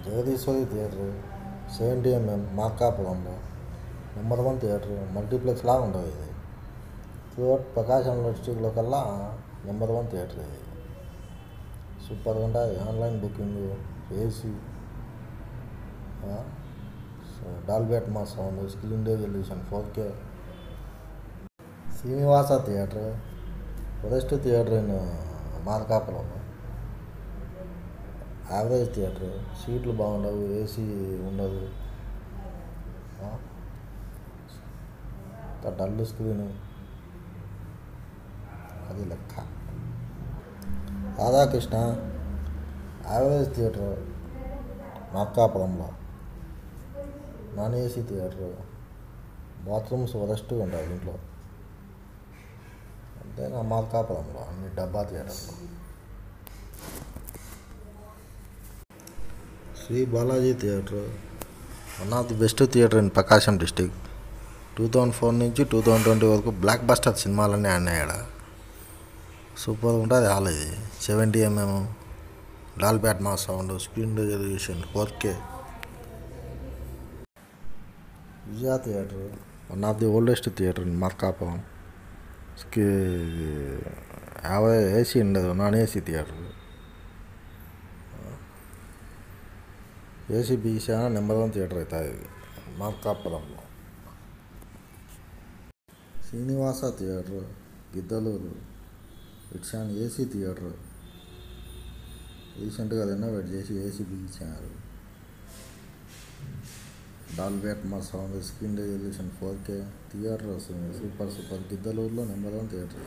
Jagadeeswari theatre seventy MM మార్కాపురంలో number one theatre multiplex లాగా ఉండదు ఇది త్రూఅవుట్ ప్రకాశం డిస్టిక్లో కల్లా నెంబర్ వన్ థియేటర్ ఇది సూపర్గా ఉంటుంది online booking AC Dolby Atmos sound screen resolution four K Srinivasa theatre forest theatre in Markapuram average theatre సీట్లు బాగుండవు ఏసీ ఉండదు డల్ స్క్రీన్ అది లెక్క రాధాకృష్ణ యావరేజ్ థియేటర్ మార్కాపురంలో నాన్ ఏసీ థియేటర్ బాత్రూమ్స్ వరస్ట్గా ఉంటాయి ఇంట్లో అంతే నా మార్కాపురంలో అన్ని డబ్బా థియేటర్లో Sri Balaji theatre one of the best theatre in Prakasam district two thousand four నుంచి టూ థౌజండ్ ట్వంటీ వరకు బ్లాక్ బస్టర్ సినిమాలన్నీ ఆడినాయి సూపర్ ఉంటుంది హాల్ ఇది seventy MM Dolby Atmos sound screen resolution four K Vijaya theatre one of the oldest theatre in Markapuram యాభై AC ఉండదు non AC theatre AC బీసా number one theatre అవుతుంది ఇది మార్కాపురంలో Srinivasa theatre Giddaluru it's an AC theatre రీసెంట్గా renovate చేసి AC బిగించారు Dolby Atmos sound screen resolution four K theatre వస్తుంది సూపర్ సూపర్ గిద్దలూరులో number one theatre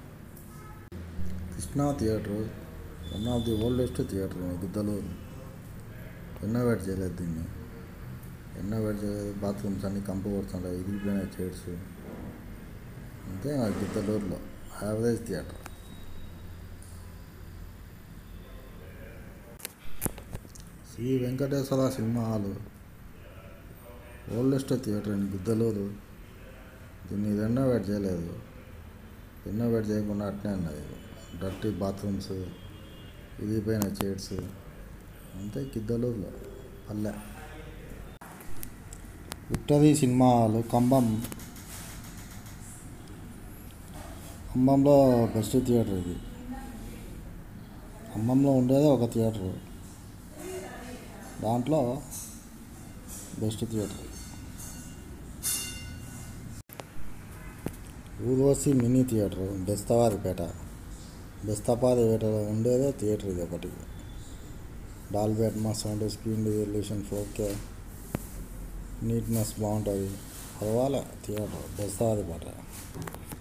Krishna theatre one of the oldest theatre Giddaluru renovate చేయలేదు దీన్ని రెనోవేట్ చేయలేదు బాత్రూమ్స్ అన్నీ కంపు కొడుతుంటాయి ఇరిగిపోయిన చైర్స్ అంతే ఆ గిద్దలూరులో average theatre Sri Venkateswara cinema hall oldest theatre in Giddaluru దీన్ని రెనోవేట్ చేయలేదు రెనోవేట్ చేయకుండా అట్నే ఉన్నది డర్టీ బాత్రూమ్స్ ఇరిగిపోయిన చైర్స్ అంతే గిద్దలూరులో పల్లె విక్టరీ సినిమా హాల్ కంబం ఖమ్మంలో బెస్ట్ థియేటర్ ఇది ఖమ్మంలో ఉండేదే ఒక థియేటర్ దాంట్లో best theatre Urvashi mini theatre Bestavaripeta బెస్తపారిపేటలో ఉండేదే థియేటర్ ఇది ఒకటి Dolby Atmos sound screen resolution four K neatness బాగుంటుంది పర్వాలే థియేటర్ బెస్తవారిపేట